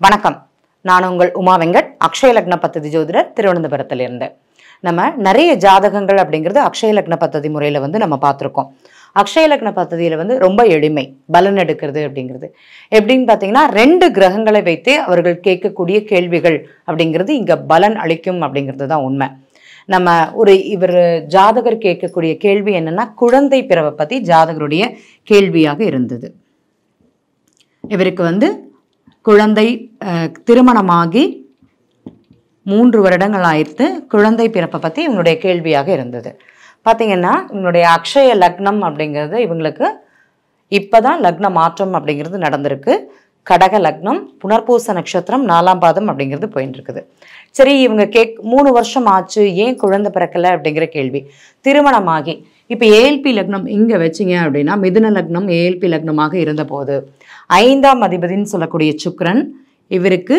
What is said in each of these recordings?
வணக்கம் நான் உங்கள் உமா வெங்கட் அக்ஷய லக்ன பத்ததி ஜோதிடர் திருவனந்தபுரத்திலிருந்து நம்ம நிறைய ஜாதகங்கள் அப்படிங்கிறது அக்ஷய லக்ன பத்ததி முறையில் வந்து நம்ம பார்த்துருக்கோம் அக்ஷய லக்ன பத்ததியில் வந்து ரொம்ப எளிமை பலன் எடுக்கிறது அப்படிங்கிறது எப்படின்னு பார்த்தீங்கன்னா ரெண்டு கிரகங்களை வைத்தே அவர்கள் கேட்கக்கூடிய கேள்விகள் அப்படிங்கிறது இங்கே பலன் அளிக்கும் அப்படிங்கிறது தான் உண்மை நம்ம ஒரு இவர் ஜாதகர் கேட்கக்கூடிய கேள்வி என்னன்னா குழந்தை பிறவை பற்றி ஜாதகருடைய கேள்வியாக இருந்தது இவருக்கு வந்து குழந்தை அஹ், திருமணமாகி மூன்று வருடங்கள் ஆயிடுத்து குழந்தை பிறப்பை பற்றி இவங்களுடைய கேள்வியாக இருந்தது பார்த்தீங்கன்னா இவங்களுடைய அக்ஷய லக்னம் அப்படிங்கிறது இவங்களுக்கு இப்போதான் லக்ன மாற்றம் அப்படிங்கிறது நடந்திருக்கு கடக லக்னம் புனர்பூச நட்சத்திரம் நாலாம் பாதம் அப்படிங்கிறது போயிட்டு இருக்குது சரி இவங்க கேக் மூணு வருஷம் ஆச்சு ஏன் குழந்தை பிறக்கல அப்படிங்கிற கேள்வி திருமணமாகி இப்போ ஏஎல்பி லக்னம் இங்கே வச்சிங்க அப்படின்னா மிதுன லக்னம் ஏஎல்பி லக்னமாக இருந்தபோது ஐந்தாம் அதிபதின்னு சொல்லக்கூடிய சுக்கிரன் இவருக்கு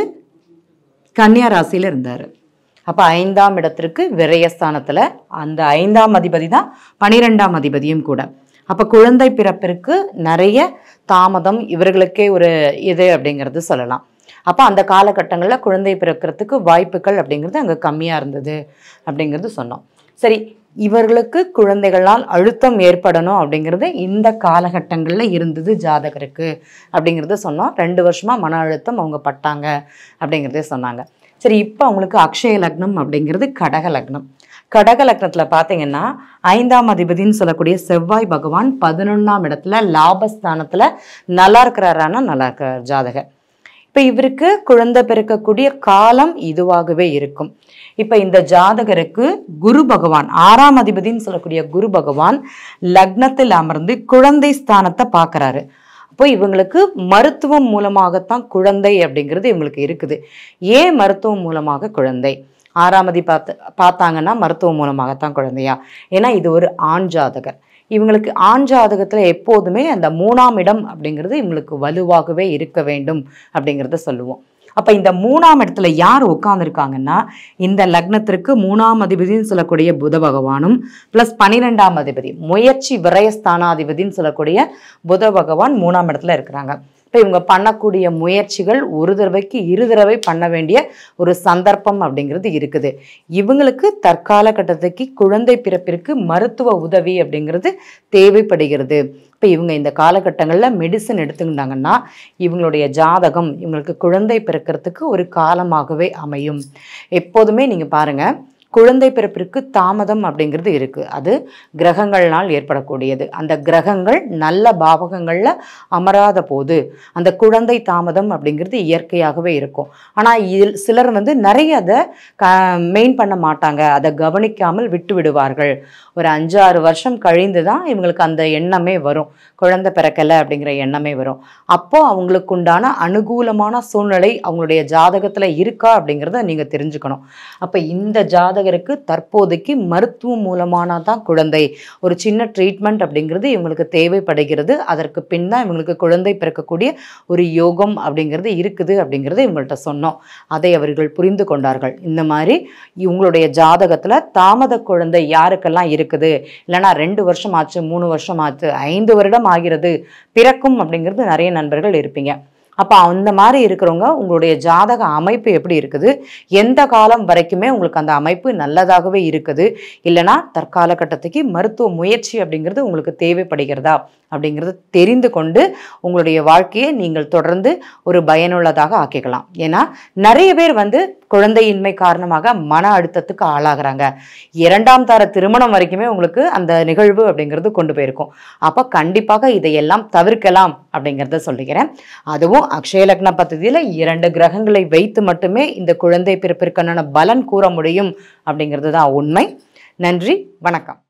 கன்னியா ராசியில் இருந்தார் அப்போ ஐந்தாம் இடத்திற்கு விரயஸ்தானத்தில் அந்த ஐந்தாம் அதிபதி தான் பனிரெண்டாம் அதிபதியும் கூட அப்போ குழந்தை பிறப்பிற்கு நிறைய தாமதம் இவர்களுக்கே ஒரு இது அப்படிங்கிறது சொல்லலாம் அப்போ அந்த காலகட்டங்களில் குழந்தை பிறக்கிறதுக்கு வாய்ப்புகள் அப்படிங்கிறது அங்கே கம்மியாக இருந்தது அப்படிங்கிறது சொன்னோம் சரி இவர்களுக்கு குழந்தைகளால் அழுத்தம் ஏற்படணும் அப்படிங்கிறது இந்த காலகட்டங்களில் இருந்தது ஜாதகருக்கு அப்படிங்கிறத சொன்னோம் ரெண்டு வருஷமாக மன அழுத்தம் அவங்க பட்டாங்க அப்படிங்கிறதே சொன்னாங்க சரி இப்போ அவங்களுக்கு அக்ஷய லக்னம் அப்படிங்கிறது கடக லக்னம் கடக லக்னத்தில் பார்த்தீங்கன்னா ஐந்தாம் அதிபதின்னு சொல்லக்கூடிய செவ்வாய் பகவான் பதினொன்றாம் இடத்துல லாபஸ்தானத்தில் நல்லா இருக்கிறாரானா நல்லா இருக்கிறார் ஜாதகர் இப்போ இவருக்கு குழந்தை பிறக்கக்கூடிய காலம் இதுவாகவே இருக்கும் இப்போ இந்த ஜாதகருக்கு குரு பகவான் ஆறாம் அதிபதின்னு சொல்லக்கூடிய குரு பகவான் லக்னத்தில் அமர்ந்து குழந்தை ஸ்தானத்தை பார்க்கறாரு அப்போ இவங்களுக்கு மருத்துவம் மூலமாகத்தான் குழந்தை அப்படிங்கிறது இவங்களுக்கு இருக்குது ஏன் மருத்துவம் மூலமாக குழந்தை ஆறாமதி பார்த்து பார்த்தாங்கன்னா மருத்துவம் மூலமாகத்தான் குழந்தையா ஏன்னா இது ஒரு ஆண் ஜாதகர் இவங்களுக்கு ஆண் ஜாதகத்தில் எப்போதுமே அந்த மூணாம் இடம் அப்படிங்கிறது இவங்களுக்கு வலுவாகவே இருக்க வேண்டும் அப்படிங்கிறத சொல்லுவோம் அப்போ இந்த மூணாம் இடத்துல யார் உட்காந்துருக்காங்கன்னா இந்த லக்னத்திற்கு மூணாம் அதிபதினு சொல்லக்கூடிய புத பகவானும் ப்ளஸ் பன்னிரெண்டாம் அதிபதி முயற்சி விரயஸ்தானாதிபதின்னு சொல்லக்கூடிய புத பகவான் மூணாம் இடத்துல இருக்கிறாங்க இப்போ இவங்க பண்ணக்கூடிய முயற்சிகள் ஒரு தடவைக்கு இரு தடவை பண்ண வேண்டிய ஒரு சந்தர்ப்பம் அப்படிங்கிறது இருக்குது இவங்களுக்கு தற்கால கட்டத்துக்கு குழந்தை பிறப்பிற்கு மருத்துவ உதவி அப்படிங்கிறது தேவைப்படுகிறது இப்போ இவங்க இந்த காலகட்டங்களில் மெடிசன் எடுத்துக்கிட்டாங்கன்னா இவங்களுடைய ஜாதகம் இவங்களுக்கு குழந்தை பிறக்கிறதுக்கு ஒரு காலமாகவே அமையும் எப்போதுமே நீங்கள் பாருங்கள் குழந்தை பிறப்பிற்கு தாமதம் அப்படிங்கிறது இருக்குது அது கிரகங்கள்னால் ஏற்படக்கூடியது அந்த கிரகங்கள் நல்ல பாவகங்களில் அமராத போது அந்த குழந்தை தாமதம் அப்படிங்கிறது இயற்கையாகவே இருக்கும் ஆனால் இதில் சிலர் வந்து நிறைய அதை க மெயின் பண்ண மாட்டாங்க அதை கவனிக்காமல் விட்டு விடுவார்கள் ஒரு அஞ்சாறு வருஷம் கழிந்து தான் இவங்களுக்கு அந்த எண்ணமே வரும் குழந்தை பிறக்கலை அப்படிங்கிற எண்ணமே வரும் அப்போ அவங்களுக்கு உண்டான அனுகூலமான சூழ்நிலை அவங்களுடைய ஜாதகத்தில் இருக்கா அப்படிங்கிறத நீங்கள் தெரிஞ்சுக்கணும் அப்போ இந்த ஜாதகருக்கு தற்போதைக்கு மருத்துவம் மூலமான தான் குழந்தை ஒரு சின்ன ட்ரீட்மெண்ட் அப்படிங்கிறது இவங்களுக்கு தேவைப்படுகிறது அதற்கு பின் தான் இவங்களுக்கு குழந்தை பிறக்கக்கூடிய ஒரு யோகம் அப்படிங்கிறது இருக்குது அப்படிங்கிறது இவங்கள்ட்ட சொன்னோம் அதை அவர்கள் புரிந்து கொண்டார்கள் இந்த மாதிரி இவங்களுடைய ஜாதகத்தில் தாமத குழந்தை யாருக்கெல்லாம் இருக்குது இல்லைன்னா ரெண்டு வருஷம் ஆச்சு மூணு வருஷம் ஆச்சு ஐந்து வருடம் ஆகிறது பிறக்கும் அப்படிங்கிறது நிறைய நண்பர்கள் இருப்பீங்க அப்போ அந்த மாதிரி இருக்கிறவங்க உங்களுடைய ஜாதக அமைப்பு எப்படி இருக்குது எந்த காலம் வரைக்குமே உங்களுக்கு அந்த அமைப்பு நல்லதாகவே இருக்குது இல்லைன்னா தற்கால கட்டத்துக்கு மருத்துவ முயற்சி அப்படிங்கிறது உங்களுக்கு தேவைப்படுகிறதா அப்படிங்கிறது தெரிந்து கொண்டு உங்களுடைய வாழ்க்கையை நீங்கள் தொடர்ந்து ஒரு பயனுள்ளதாக ஆக்கிக்கலாம் ஏன்னா நிறைய பேர் வந்து குழந்தையின்மை காரணமாக மன அழுத்தத்துக்கு ஆளாகிறாங்க இரண்டாம் தர திருமணம் வரைக்குமே உங்களுக்கு அந்த நிகழ்வு அப்படிங்கிறது கொண்டு போயிருக்கும் அப்போ கண்டிப்பாக இதையெல்லாம் தவிர்க்கலாம் அப்படிங்கிறத சொல்லிக்கிறேன் அதுவும் அக்ஷய லக்ன பദ്ധதியில் இரண்டு கிரகங்களை வைத்து மட்டுமே இந்த குழந்தை பிறப்பிற்கான பலன் கூற முடியும் அப்படிங்கிறது தான் உண்மை நன்றி வணக்கம்